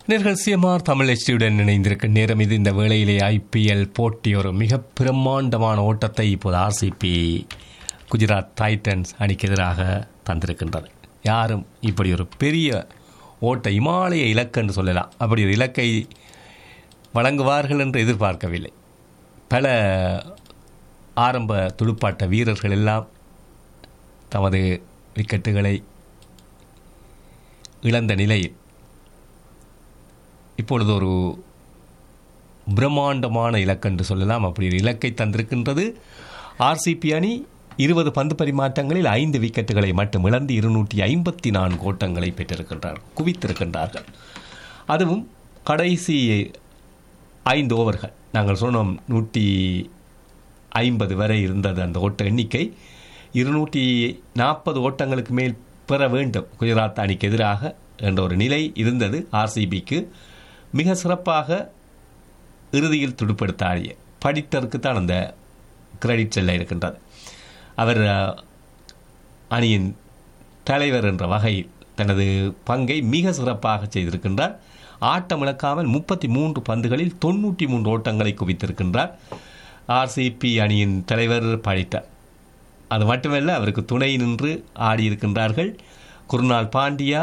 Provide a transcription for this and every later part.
நேர்கள் சிஎம்ஆர் தமிழ் எஸ்டியுடன் இணைந்திருக்கும் நேரம் இது இந்த வேளையிலே ஐபிஎல் போட்டி ஒரு மிக பிரம்மாண்டமான ஓட்டத்தை இப்போது ஆர்சிபி குஜராத் டைட்டன்ஸ் அணிக்கு எதிராக தந்திருக்கின்றது யாரும் இப்படி ஒரு பெரிய ஓட்ட இமாலய இலக்கு என்று சொல்லலாம் அப்படி ஒரு இலக்கை வழங்குவார்கள் என்று எதிர்பார்க்கவில்லை பல ஆரம்ப துடுப்பாட்ட வீரர்கள் எல்லாம் தமது விக்கெட்டுகளை இழந்த நிலையில் இப்பொழுது ஒரு பிரம்மாண்டமான இலக்கு என்று சொல்லலாம் அப்படி ஒரு இலக்கை தந்திருக்கின்றது ஆர்சிபி அணி இருபது பந்து பரிமாற்றங்களில் ஐந்து விக்கெட்டுகளை மட்டும் இழந்து இருநூற்றி ஐம்பத்தி நான்கு ஓட்டங்களை பெற்றிருக்கின்றார் குவித்திருக்கின்றார்கள் அதுவும் கடைசி ஐந்து ஓவர்கள் நாங்கள் சொன்னோம் நூற்றி ஐம்பது வரை இருந்தது அந்த ஓட்ட எண்ணிக்கை இருநூற்றி நாற்பது ஓட்டங்களுக்கு மேல் பெற வேண்டும் குஜராத் அணிக்கு எதிராக என்ற ஒரு நிலை இருந்தது ஆர்சிபிக்கு மிக சிறப்பாக இறுதியில் துடுப்படுத்த ஆடிய படித்தருக்கு தான் அந்த கிரெடிட் செல்ல இருக்கின்றது அவர் அணியின் தலைவர் என்ற வகையில் தனது பங்கை மிக சிறப்பாக செய்திருக்கின்றார் ஆட்டம் இழக்காமல் முப்பத்தி மூன்று பந்துகளில் தொண்ணூற்றி மூன்று ஓட்டங்களை குவித்திருக்கின்றார் ஆர்சிபி அணியின் தலைவர் படித்தார் அது மட்டுமல்ல அவருக்கு துணை நின்று ஆடியிருக்கின்றார்கள் குருநாள் பாண்டியா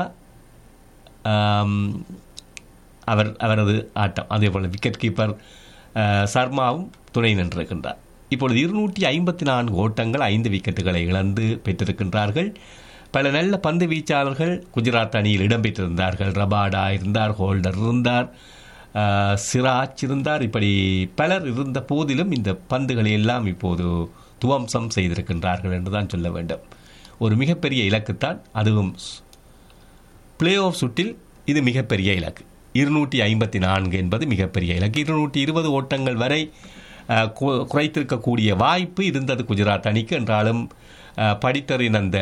அவர் அவரது ஆட்டம் அதே போல் விக்கெட் கீப்பர் சர்மாவும் துணை நின்றிருக்கின்றார் இப்பொழுது இருநூற்றி ஐம்பத்தி நான்கு ஓட்டங்கள் ஐந்து விக்கெட்டுகளை இழந்து பெற்றிருக்கின்றார்கள் பல நல்ல பந்து வீச்சாளர்கள் குஜராத் அணியில் இடம்பெற்றிருந்தார்கள் ரபாடா இருந்தார் ஹோல்டர் இருந்தார் சிராஜ் இருந்தார் இப்படி பலர் இருந்த போதிலும் இந்த பந்துகளை எல்லாம் இப்போது துவம்சம் செய்திருக்கின்றார்கள் என்று தான் சொல்ல வேண்டும் ஒரு மிகப்பெரிய இலக்குத்தான் அதுவும் பிளே ஆஃப் சுட்டில் இது மிகப்பெரிய இலக்கு இருநூற்றி ஐம்பத்தி நான்கு என்பது மிகப்பெரிய இலக்கு இருநூற்றி இருபது ஓட்டங்கள் வரை குறைத்திருக்கக்கூடிய வாய்ப்பு இருந்தது குஜராத் அணிக்கு என்றாலும் படித்தரின் அந்த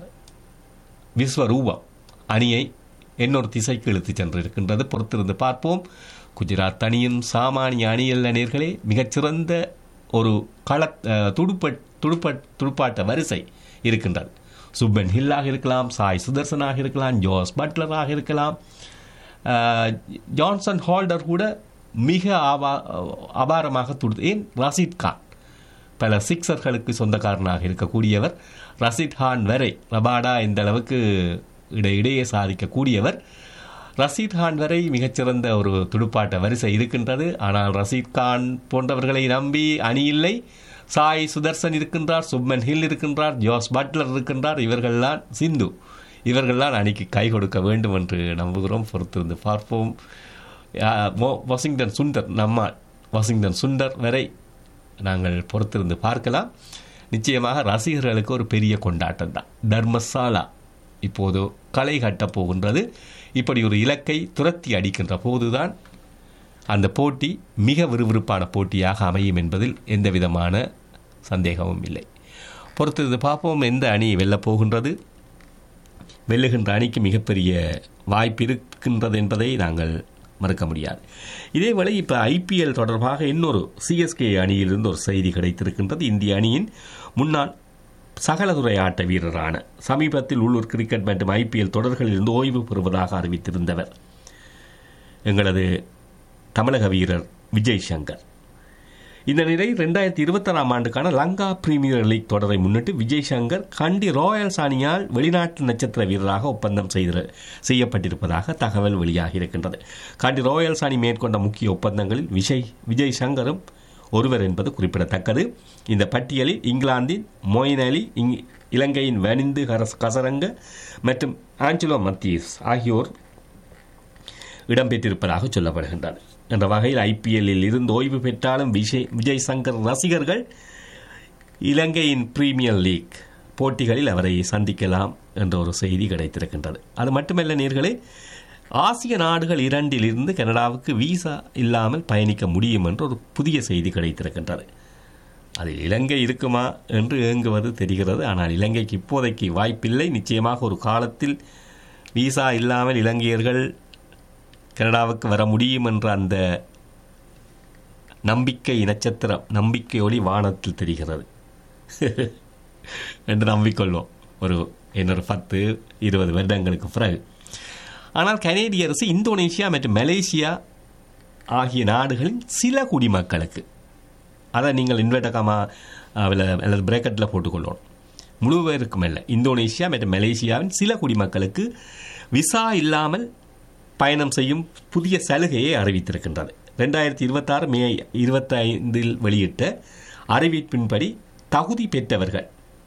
விஸ்வரூபம் அணியை இன்னொரு திசைக்கு இழுத்து சென்றிருக்கின்றது பொறுத்திருந்து பார்ப்போம் குஜராத் அணியின் சாமானிய அணியல் நேர்களே மிகச்சிறந்த ஒரு கள துடுப்ப துடுப்ப துடுப்பாட்ட வரிசை இருக்கின்றது சுப்பன் ஹில்லாக இருக்கலாம் சாய் சுதர்சனாக இருக்கலாம் ஜோஸ் பட்லராக இருக்கலாம் ஜான்சன் ஹால்டர் கூட மிக ஆபா அபாரமாக துடுத்து ஏன் ரஷீத் கான் பல சிக்ஸர்களுக்கு சொந்தக்காரனாக இருக்கக்கூடியவர் ரஷீத் கான் வரை ரபாடா இந்த அளவுக்கு இடையிடையே சாதிக்கக்கூடியவர் ரஷீத் கான் வரை மிகச்சிறந்த ஒரு துடுப்பாட்ட வரிசை இருக்கின்றது ஆனால் ரஷீத் கான் போன்றவர்களை நம்பி அணி இல்லை சாய் சுதர்சன் இருக்கின்றார் சுப்மன் ஹில் இருக்கின்றார் ஜோஸ் பட்லர் இருக்கின்றார் இவர்கள்தான் சிந்து இவர்கள்தான் அணிக்கு கை கொடுக்க வேண்டும் என்று நம்புகிறோம் பொறுத்திருந்து பார்ப்போம் வாஷிங்டன் சுந்தர் நம்மால் வாஷிங்டன் சுந்தர் வரை நாங்கள் பொறுத்திருந்து பார்க்கலாம் நிச்சயமாக ரசிகர்களுக்கு ஒரு பெரிய கொண்டாட்டம் தான் தர்மசாலா இப்போது களை கட்டப் போகின்றது இப்படி ஒரு இலக்கை துரத்தி அடிக்கின்ற போதுதான் அந்த போட்டி மிக விறுவிறுப்பான போட்டியாக அமையும் என்பதில் எந்த விதமான சந்தேகமும் இல்லை பொறுத்திருந்து பார்ப்போம் எந்த அணி வெல்லப் போகின்றது வெல்லுகின்ற அணிக்கு மிகப்பெரிய வாய்ப்பு இருக்கின்றது என்பதை நாங்கள் மறுக்க முடியாது இதேவேளை இப்போ ஐபிஎல் தொடர்பாக இன்னொரு சிஎஸ்கே அணியிலிருந்து ஒரு செய்தி கிடைத்திருக்கின்றது இந்திய அணியின் முன்னாள் சகலதுறை ஆட்ட வீரரான சமீபத்தில் உள்ளூர் கிரிக்கெட் மற்றும் ஐபிஎல் தொடர்களிலிருந்து ஓய்வு பெறுவதாக அறிவித்திருந்தவர் எங்களது தமிழக வீரர் விஜய் சங்கர் இந்த நிலை ரெண்டாயிரத்தி இருபத்தாறாம் ஆண்டுக்கான லங்கா பிரீமியர் லீக் தொடரை முன்னிட்டு விஜய் சங்கர் கண்டி ராயல்ஸ் அணியால் வெளிநாட்டு நட்சத்திர வீரராக ஒப்பந்தம் செய்த செய்யப்பட்டிருப்பதாக தகவல் வெளியாகி இருக்கின்றது கண்டி ராயல்ஸ் அணி மேற்கொண்ட முக்கிய ஒப்பந்தங்களில் விஜய் விஜய் சங்கரும் ஒருவர் என்பது குறிப்பிடத்தக்கது இந்த பட்டியலில் இங்கிலாந்தின் மொயின் அலி இலங்கையின் வனிந்து கசரங்க மற்றும் ஆஞ்சலோ மத்தியஸ் ஆகியோர் இடம்பெற்றிருப்பதாக சொல்லப்படுகின்றனர் என்ற வகையில் ஐபிஎல்லில் இருந்து ஓய்வு பெற்றாலும் விஜய் விஜய் சங்கர் ரசிகர்கள் இலங்கையின் பிரீமியர் லீக் போட்டிகளில் அவரை சந்திக்கலாம் என்ற ஒரு செய்தி கிடைத்திருக்கின்றது அது மட்டுமல்ல நேர்களே ஆசிய நாடுகள் இரண்டிலிருந்து கனடாவுக்கு விசா இல்லாமல் பயணிக்க முடியும் என்ற ஒரு புதிய செய்தி கிடைத்திருக்கின்றது அதில் இலங்கை இருக்குமா என்று ஏங்குவது தெரிகிறது ஆனால் இலங்கைக்கு இப்போதைக்கு வாய்ப்பில்லை நிச்சயமாக ஒரு காலத்தில் விசா இல்லாமல் இலங்கையர்கள் கனடாவுக்கு வர முடியும் என்ற அந்த நம்பிக்கை நட்சத்திரம் நம்பிக்கை ஒளி வானத்தில் தெரிகிறது என்று நம்பிக்கொள்வோம் ஒரு இன்னொரு பத்து இருபது வருடங்களுக்கு பிறகு ஆனால் கனேடிய அரசு இந்தோனேஷியா மற்றும் மலேசியா ஆகிய நாடுகளின் சில குடிமக்களுக்கு அதை நீங்கள் இன்வெர்டக்காமா அல்லது பிரேக்கெட்டில் போட்டுக்கொள்ளணும் முழு பேருக்கும் இல்லை இந்தோனேஷியா மற்றும் மலேசியாவின் சில குடிமக்களுக்கு விசா இல்லாமல் பயணம் செய்யும் புதிய சலுகையை அறிவித்திருக்கின்றது ரெண்டாயிரத்தி இருபத்தாறு மே இருபத்தைந்தில் வெளியிட்ட அறிவிப்பின்படி தகுதி பெற்றவர்கள்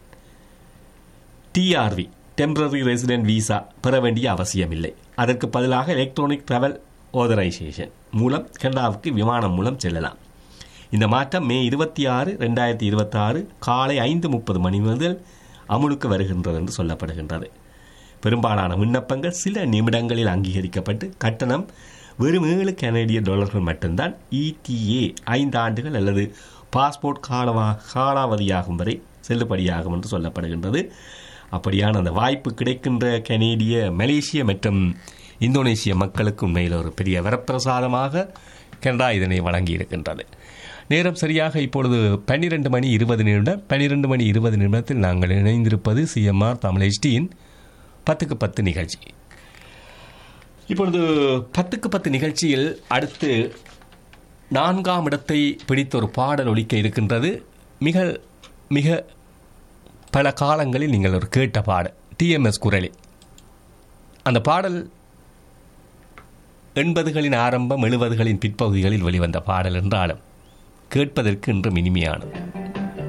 டிஆர்வி டெம்பரரி ரெசிடென்ட் விசா பெற வேண்டிய அவசியமில்லை அதற்கு பதிலாக எலக்ட்ரானிக் டிராவல் ஆதரைசேஷன் மூலம் கனடாவுக்கு விமானம் மூலம் செல்லலாம் இந்த மாற்றம் மே இருபத்தி ஆறு ரெண்டாயிரத்தி இருபத்தாறு காலை ஐந்து முப்பது மணி முதல் அமுலுக்கு வருகின்றது என்று சொல்லப்படுகின்றது பெரும்பாலான விண்ணப்பங்கள் சில நிமிடங்களில் அங்கீகரிக்கப்பட்டு கட்டணம் வெறும் ஏழு கனடிய டாலர்கள் மட்டும்தான் இடிஏ ஐந்து ஆண்டுகள் அல்லது பாஸ்போர்ட் காலவா காலாவதியாகும் வரை செல்லுபடியாகும் என்று சொல்லப்படுகின்றது அப்படியான அந்த வாய்ப்பு கிடைக்கின்ற கனேடிய மலேசிய மற்றும் இந்தோனேசிய மக்களுக்கு உண்மையில் ஒரு பெரிய வரப்பிரசாதமாக கனடா இதனை வழங்கி இருக்கின்றது நேரம் சரியாக இப்பொழுது பன்னிரெண்டு மணி இருபது நிமிடம் பன்னிரெண்டு மணி இருபது நிமிடத்தில் நாங்கள் இணைந்திருப்பது சிஎம்ஆர் தமிழ் ஹெச்டியின் பத்துக்கு பத்து நிகழ்ச்சி இப்பொழுது பத்துக்கு பத்து நிகழ்ச்சியில் அடுத்து நான்காம் இடத்தை பிடித்த ஒரு பாடல் ஒலிக்க இருக்கின்றது மிக மிக பல காலங்களில் நீங்கள் ஒரு கேட்ட பாடல் டிஎம்எஸ் குரலில் அந்த பாடல் எண்பதுகளின் ஆரம்பம் எழுபதுகளின் பிற்பகுதிகளில் வெளிவந்த பாடல் என்றாலும் கேட்பதற்கு இன்றும் இனிமையானது